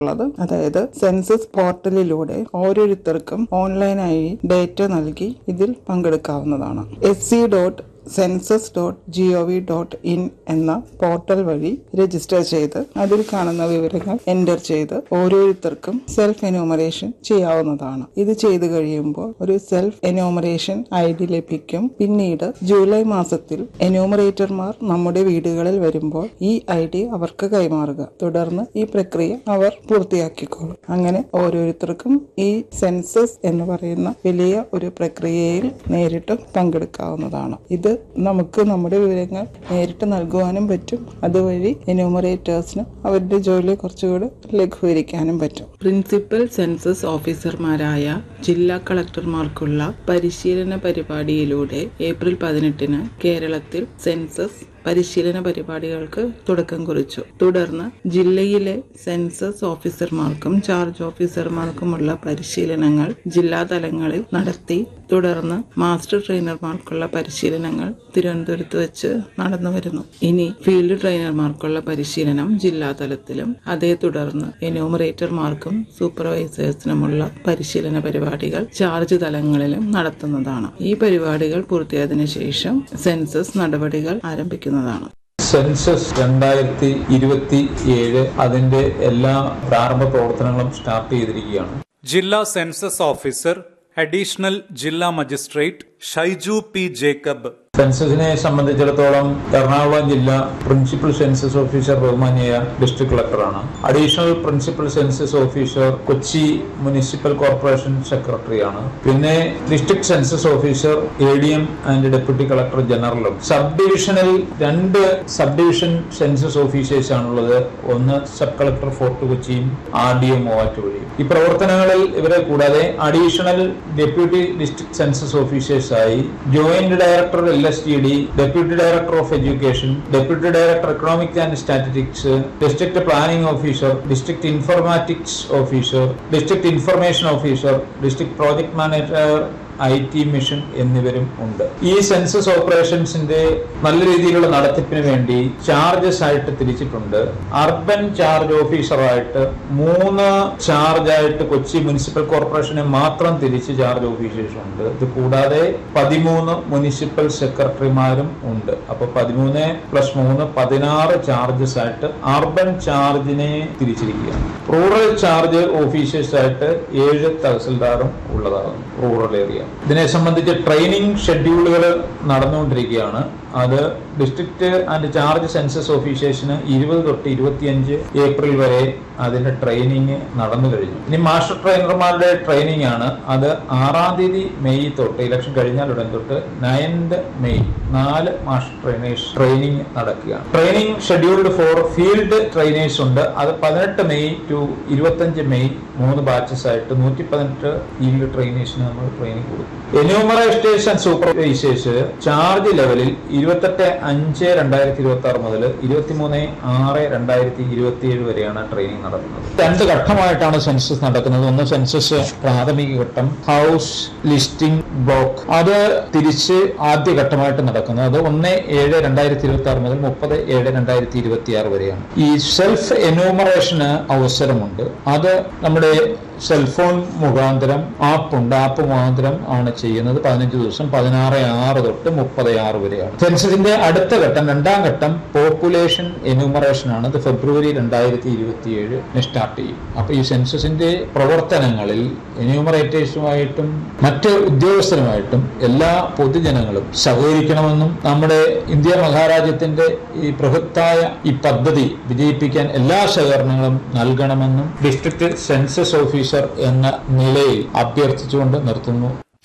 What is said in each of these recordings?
ഉള്ളത് അതായത് സെൻസസ് പോർട്ടലിലൂടെ ഓരോരുത്തർക്കും ഓൺലൈനായി ഡേറ്റ നൽകി ഇതിൽ പങ്കെടുക്കാവുന്നതാണ് S C dot census dot G O V dot in എന്ന പോർട്ടൽ വഴി രജിസ്റ്റർ ചെയ്ത് അതിൽ കാണുന്ന വിവരങ്ങൾ എൻ്റർ ചെയ്ത് ഓരോരുത്തർക്കും സെൽഫ് എന്യൂമറേഷൻ ചെയ്യാവുന്നതാണ് ഇത് ചെയ്തു കഴിയുമ്പോൾ ഒരു സെൽഫ് എന്യൂമറേഷൻ ഐ ഡി ലഭിക്കും പിന്നീട് ജൂലൈ മാസത്തിൽ എന്യൂമറേറ്റർമാർ നമ്മുടെ വീടുകളിൽ വരുമ്പോൾ ഈ ഐ ഡി അവർക്ക് കൈമാറുക തുടർന്ന് ഈ പ്രക്രിയ അവർ പൂർത്തിയാക്കിക്കോളും അങ്ങനെ ഓരോരുത്തർക്കും ഈ സെൻസസ് എന്ന് പറയുന്ന വലിയ ഒരു പ്രക്രിയയിൽ നേരിട്ട് പങ്കെടുക്കാവുന്നതാണ് ഇത് നമുക്ക് നമ്മുടെ വിവരങ്ങൾ നേരിട്ട് നൽകുവാനും പറ്റും അതുവഴി എന്യൂമറേറ്റേഴ്സിന് അവരുടെ ജോലി കുറച്ചുകൂടി ലഘൂകരിക്കാനും പറ്റും പ്രിൻസിപ്പൽ സെൻസസ് ഓഫീസർമാരായ ജില്ലാ കളക്ടർമാർക്കുള്ള പരിശീലന പരിപാടിയിലൂടെ ഏപ്രിൽ പതിനെട്ടിന് കേരളത്തിൽ സെൻസസ് പരിശീലന പരിപാടികൾക്ക് തുടക്കം കുറിച്ചു തുടർന്ന് ജില്ലയിലെ സെൻസസ് ഓഫീസർമാർക്കും ചാർജ് ഓഫീസർമാർക്കുമുള്ള പരിശീലനങ്ങൾ ജില്ലാ തലങ്ങളിൽ നടത്തി തുടർന്ന് മാസ്റ്റർ ട്രെയിനർമാർക്കുള്ള പരിശീലനങ്ങൾ തിരുവനന്തപുരത്ത് വെച്ച് നടന്നു വരുന്നു ഇനി ഫീൽഡ് ട്രെയിനർമാർക്കുള്ള പരിശീലനം ജില്ലാ തലത്തിലും അതേ തുടർന്ന് എന്യൂമറേറ്റർമാർക്കും സൂപ്പർവൈസേഴ്സിനുമുള്ള പരിശീലന പരിപാടികൾ ചാർജ് തലങ്ങളിലും നടത്തുന്നതാണ് ഈ പരിപാടികൾ പൂർത്തിയായതിനു ശേഷം സെൻസസ് നടപടികൾ ആരംഭിക്കുന്നതാണ് സെൻസസ് രണ്ടായിരത്തി ഇരുപത്തി ഏഴ് അതിന്റെ എല്ലാ പ്രാരംഭ പ്രവർത്തനങ്ങളും സ്റ്റാർട്ട് ചെയ്തിരിക്കുകയാണ് ജില്ലാ സെൻസസ് ഓഫീസർ അഡീഷണൽ ജില്ലാ മജിസ്ട്രേറ്റ് ഷൈജു പി ജേക്കബ് സെൻസസിനെ സംബന്ധിച്ചിടത്തോളം എറണാകുളം ജില്ല പ്രിൻസിപ്പൽ സെൻസസ് ഓഫീസർ ബഹുമാനിയ ഡിസ്ട്രിക്ട് കളക്ടറാണ് additional principal census officer Kochi municipal corporation സെക്രട്ടറിയാണ് പിന്നെ district census officer A D M and deputy collector ജനറലും സബ് ഡിവിഷനിൽ രണ്ട് സബ് ഡിവിഷൻ സെൻസസ് ഓഫീസേഴ്സ് ആണുള്ളത് ഒന്ന് സബ് കളക്ടർ ഫോർട്ട് കൊച്ചിയും ആർ ഡി എം മൂവാറ്റുപുഴയും ഈ പ്രവർത്തനങ്ങളിൽ ഇവരെ കൂടാതെ അഡീഷണൽ ഡെപ്യൂട്ടി ഡിസ്ട്രിക്ട് സെൻസസ് ഓഫീസേഴ്സായി joint director L S T D deputy director of education deputy director economics and statistics district planning officer district informatics officer district information officer district project manager I T mission എന്നിവരും ഉണ്ട് ഈ census ഓപ്പറേഷൻസിന്റെ നല്ല രീതിയിലുള്ള നടത്തിപ്പിന് വേണ്ടി charges ആയിട്ട് തിരിച്ചിട്ടുണ്ട് urban charge ഓഫീസറായിട്ട് മൂന്ന് ചാർജ് ആയിട്ട് കൊച്ചി മുനിസിപ്പൽ കോർപ്പറേഷനെ മാത്രം തിരിച്ച് ചാർജ് ഓഫീസേഴ്സ് ഉണ്ട് ഇത് കൂടാതെ പതിമൂന്ന് മുനിസിപ്പൽ സെക്രട്ടറിമാരും ഉണ്ട് അപ്പൊ പതിമൂന്ന് പ്ലസ് മൂന്ന് പതിനാറ് ചാർജസ് ആയിട്ട് അർബൻ ചാർജിനെ തിരിച്ചിരിക്കുകയാണ് റൂറൽ ചാർജ് ഓഫീസേഴ്സ് ആയിട്ട് ഏഴ് തഹസിൽദാറും ഉള്ളതാണ് റൂറൽ ഏരിയ ഇതിനെ സംബന്ധിച്ച് ട്രെയിനിങ് ഷെഡ്യൂളുകൾ നടന്നുകൊണ്ടിരിക്കുകയാണ് അത് ഡിസ്ട്രിക്ട് ആൻഡ് ചാർജ് സെൻസസ് ഓഫീസേഴ്സിന് ഇരുപത് തൊട്ട് ഇരുപത്തിയഞ്ച് ഏപ്രിൽ വരെ അതിന്റെ ട്രെയിനിങ് നടന്നു കഴിഞ്ഞു ഇനി മാസ്റ്റർ ട്രെയിനർമാരുടെ ട്രെയിനിങ് ആണ് അത് ആറാം തീയതി മെയ് തൊട്ട് ഇലക്ഷൻ കഴിഞ്ഞാൽ ഉടൻ തൊട്ട് നയൻത് മെയ് നാല് മാസ്റ്റർ ട്രെയിനേഴ്സ് ട്രെയിനിങ് നടക്കുകയാണ് training scheduled for field trainers ഉണ്ട് അത് പതിനെട്ട് മെയ് ടു ഇരുപത്തഞ്ച് മെയ് മൂന്ന് ബാച്ചസ് ആയിട്ട് നൂറ്റി പതിനെട്ട് ഫീൽഡ് ട്രെയിനേഴ്സിന് നമ്മൾ ട്രെയിനിങ് കൊടുക്കും എന്യൂമറേറ്റേഴ്സ് ആൻഡ് സൂപ്പർവൈസേഴ്സ് ചാർജ് ലെവലിൽ ഇരുപത്തെട്ട് അഞ്ച് രണ്ടായിരത്തി ഇരുപത്തി ആറ് മുതൽ ഇരുപത്തിമൂന്ന് ആറ് രണ്ടായിരത്തി ഇരുപത്തി ഏഴ് വരെയാണ് ട്രെയിനിങ് നടക്കുന്നത് രണ്ട് ഘട്ടമായിട്ടാണ് സെൻസസ് നടക്കുന്നത് ഒന്ന് സെൻസസ് പ്രാഥമിക ഘട്ടം ഹൗസ് ലിസ്റ്റിംഗ് ബ്ലോക്ക് അത് തിരിച്ച് ആദ്യ ഘട്ടമായിട്ട് നടക്കുന്നത് അത് ഒന്ന് ഏഴ് രണ്ടായിരത്തി ഇരുപത്തി ആറ് മുതൽ മുപ്പത് ഏഴ് രണ്ടായിരത്തി ഇരുപത്തി ആറ് വരെയാണ് ഈ സെൽഫ് എന്യൂമറേഷന് അവസരമുണ്ട് അത് നമ്മുടെ സെൽഫോൺ മുഖാന്തരം ആപ്പ് ഉണ്ട് ആപ്പ് മുഖാന്തരം ആണ് ചെയ്യുന്നത് പതിനഞ്ച് ദിവസം പതിനാറ് ആറ് തൊട്ട് മുപ്പത് ആറ് വരെയാണ് സെൻസസിന്റെ അടുത്ത ഘട്ടം രണ്ടാം ഘട്ടം പോപ്പുലേഷൻ എന്യൂമറേഷൻ ആണ് അത് ഫെബ്രുവരി രണ്ടായിരത്തി ഇരുപത്തി ഏഴ് സ്റ്റാർട്ട് ചെയ്യും അപ്പൊ ഈ സെൻസസിന്റെ പ്രവർത്തനങ്ങളിൽ എന്യൂമറേറ്റേഴ്സുമായിട്ടും മറ്റ് ഉദ്യോഗസ്ഥരുമായിട്ടും എല്ലാ പൊതുജനങ്ങളും സഹകരിക്കണമെന്നും നമ്മുടെ ഇന്ത്യ മഹാരാജ്യത്തിന്റെ ഈ ബൃഹത്തായ ഈ പദ്ധതി വിജയിപ്പിക്കാൻ എല്ലാ സഹകരണങ്ങളും നൽകണമെന്നും ഡിസ്ട്രിക്ട് സെൻസസ് ഓഫീസർ എന്ന നിലയിൽ അഭ്യർത്ഥിച്ചുകൊണ്ട് നിർത്തുന്നു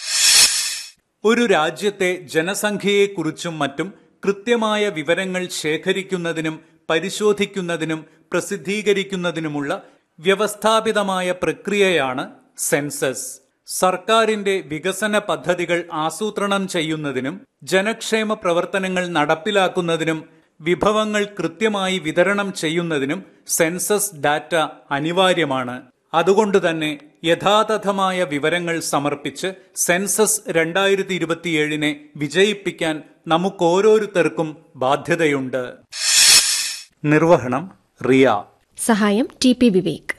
ഒരു രാജ്യത്തെ ജനസംഖ്യയെക്കുറിച്ചും മറ്റും കൃത്യമായ വിവരങ്ങൾ ശേഖരിക്കുന്നതിനും പരിശോധിക്കുന്നതിനും പ്രസിദ്ധീകരിക്കുന്നതിനുമുള്ള വ്യവസ്ഥാപിതമായ പ്രക്രിയയാണ് സെൻസസ് സർക്കാരിന്റെ വികസന പദ്ധതികൾ ആസൂത്രണം ചെയ്യുന്നതിനും ജനക്ഷേമ പ്രവർത്തനങ്ങൾ നടപ്പിലാക്കുന്നതിനും വിഭവങ്ങൾ കൃത്യമായി വിതരണം ചെയ്യുന്നതിനും സെൻസസ് ഡാറ്റ അനിവാര്യമാണ് അതുകൊണ്ടുതന്നെ യഥാതഥമായ വിവരങ്ങൾ സമർപ്പിച്ച് സെൻസസ് രണ്ടായിരത്തി ഇരുപത്തിയേഴിനെ വിജയിപ്പിക്കാൻ നമുക്കോരോരുത്തർക്കും ബാധ്യതയുണ്ട് നിർവഹണം റിയ സഹായം ടി പി വിവേക്